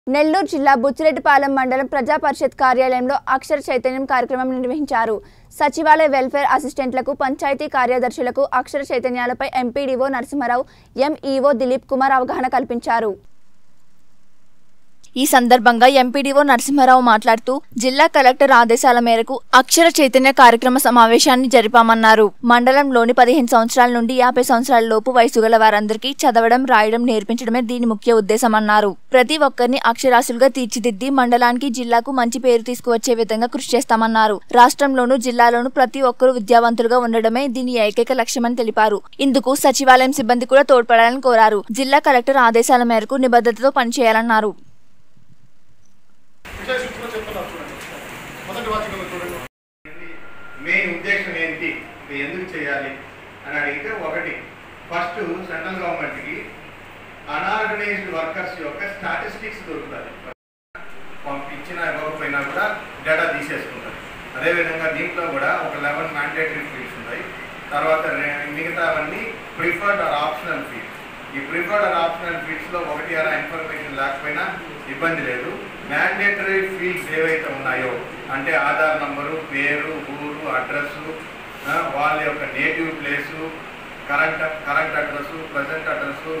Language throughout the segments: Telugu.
నెల్లూరు జిల్లా బుచ్చిరెడ్డిపాలెం మండలం ప్రజా పరిషత్ కార్యాలయంలో అక్షర చైతన్యం కార్యక్రమం నిర్వహించారు సచివాలయ వెల్ఫేర్ అసిస్టెంట్లకు పంచాయతీ కార్యదర్శులకు అక్షర చైతన్యాలపై ఎంపీడీఓ నరసింహారావు ఎంఈఓ దిలీప్ కుమార్ అవగాహన కల్పించారు ఈ సందర్భంగా ఎంపీడీఓ నరసింహారావు మాట్లాడుతూ జిల్లా కలెక్టర్ ఆదేశాల మేరకు అక్షర చైతన్య కార్యక్రమ సమావేశాన్ని జరిపామన్నారు మండలంలోని పదిహేను సంవత్సరాల నుండి యాభై సంవత్సరాల లోపు వయసు గల వారందరికీ చదవడం రాయడం నేర్పించడమే దీని ముఖ్య ఉద్దేశమన్నారు ప్రతి ఒక్కరిని అక్షరాస్యులుగా తీర్చిదిద్ది మండలానికి జిల్లాకు మంచి పేరు తీసుకువచ్చే విధంగా కృషి చేస్తామన్నారు రాష్ట్రంలోనూ జిల్లాలోనూ ప్రతి ఒక్కరూ విద్యావంతులుగా ఉండడమే దీని ఏకైక లక్ష్యమని తెలిపారు ఇందుకు సచివాలయం సిబ్బంది కూడా తోడ్పడాలని కోరారు జిల్లా కలెక్టర్ ఆదేశాల మేరకు నిబద్ధతతో పనిచేయాలన్నారు విషయ సూచన చెప్తున్నారు చూడండి మొదటి వాచకంలో చూడండి మెయిన్ ఉద్దేశం ఏంటి ఇది ఎందుకు చేయాలి అని అడిగితే ఒకటి ఫస్ట్ సెంట్రల్ గవర్నమెంట్కి అనార్గనైజ్డ్ వర్కర్స్ యొక్క స్టాటిస్టిక్స్ దొరుకుతుంది పంపించినా ఇవ్వకపోయినా కూడా డేటా తీసేసుకుంటారు అదేవిధంగా దీంట్లో కూడా ఒక లెవెన్ మ్యాండేటరీ ఫీల్డ్స్ ఉన్నాయి తర్వాత రె- మిగతావన్నీ ప్రిఫర్డ్ ఆర్ ఆప్షనల్ ఫీల్డ్స్ ఈ ప్రిఫర్డ్ ఆర్ ఆప్షనల్ ఫీల్డ్స్లో ఒకటి అలా ఇన్ఫర్మేషన్ లేకపోయినా ఇబ్బంది లేదు మ్యాండేటరీ ఫీల్డ్స్ ఏవైతే ఉన్నాయో అంటే ఆధార్ నంబరు పేరు ఊరు అడ్రస్సు వాళ్ళ యొక్క నేటివ్ place current current address present address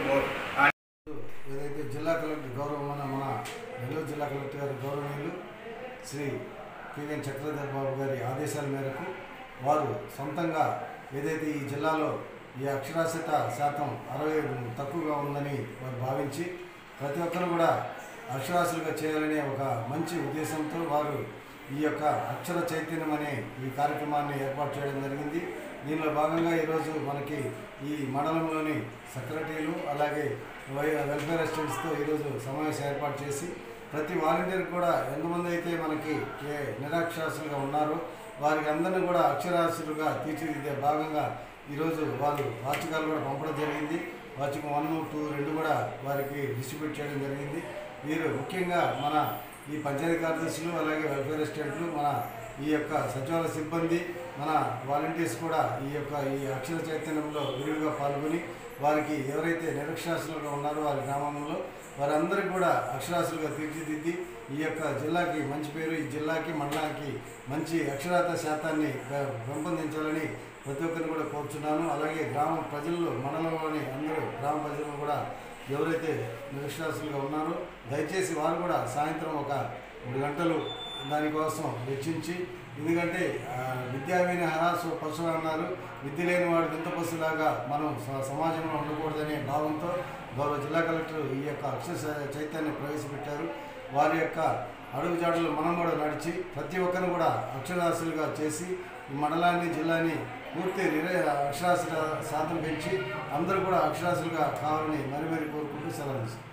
ఏదైతే జిల్లా కలెక్టర్ గౌరవమైన మన నెల్లూరు జిల్లా కలెక్టర్ గారి గౌరవనీయులు శ్రీ పివిఎన్ చక్రధర్ బాబు గారి ఆదేశాల మేరకు వారు సొంతంగా ఏదైతే ఈ జిల్లాలో ఈ అక్షరాస్యత శాతం అరవై తక్కువగా ఉందని వారు భావించి ప్రతి ఒక్కరు కూడా అక్షరాస్యులుగా చేయాలనే ఒక మంచి ఉద్దేశంతో వారు ఈ యొక్క అక్షర చైతన్యం అనే ఈ కార్యక్రమాన్ని ఏర్పాటు చేయడం జరిగింది దీనిలో భాగంగా ఈరోజు మనకి ఈ మండలంలోని సెక్రటరీలు అలాగే వై- వెల్ఫేర్ అసిస్టెంట్స్తో ఈరోజు సమావేశం ఏర్పాటు చేసి ప్రతి వాలంటీర్ కూడా ఎంతమంది అయితే మనకి ఏ నిరాక్షరాస్యులుగా ఉన్నారో వారికి అందరినీ కూడా అక్షరాస్యులుగా తీర్చిదిద్దే భాగంగా ఈరోజు వారు వార్షికాలు కూడా పంపడం జరిగింది వార్షికం వన్ టూ రెండు కూడా వారికి డిస్ట్రిబ్యూట్ చేయడం జరిగింది వీరు ముఖ్యంగా మన ఈ పంచాయతీ కార్యదర్శులు అలాగే వెల్ఫేర్ అసిస్టెంట్లు మన ఈ యొక్క సచివాలయ సిబ్బంది మన వాలంటీర్స్ కూడా ఈ యొక్క ఈ అక్షర చైతన్యంలో విరివిగా పాల్గొని వారికి ఎవరైతే నిరక్షరాస్యులుగా ఉన్నారో వారి గ్రామంలో వారందరికీ కూడా అక్షరాస్యులుగా తీర్చిదిద్ది ఈ యొక్క జిల్లాకి మంచి పేరు ఈ జిల్లాకి మండలానికి మంచి అక్షరాత శాతాన్ని పె- పెంపొందించాలని ప్రతి ఒక్కరిని కూడా కోరుచున్నాను అలాగే గ్రామ ప్రజల్లో మండలంలోని అందరూ గ్రామ ప్రజలు కూడా ఎవరైతే నిరక్షరాస్యులుగా ఉన్నారో దయచేసి వారు కూడా సాయంత్రం ఒక మూడు గంటలు దానికోసం వెచ్చించి ఎందుకంటే ఆ, విద్యావిన హరాసు పశువు అన్నారు విద్య లేని వాడు వింత పశులాగా మనం స- సమాజంలో ఉండకూడదనే భావంతో గౌరవ జిల్లా కలెక్టర్ ఈ యొక్క అక్షర చై- చైతన్యం ప్రవేశపెట్టారు వారి యొక్క అడుగుజాడలు మనం కూడా నడిచి ప్రతి ఒక్కరిని కూడా అక్షరాస్యులుగా చేసి ఈ మండలాన్ని జిల్లాని పూర్తి నిరే అక్షరాస్యుల శాతం పెంచి అందరూ కూడా అక్షరాస్యులుగా కావాలని మరి మరి కోరుకుంటూ సెలవు తీసుకుంటాం.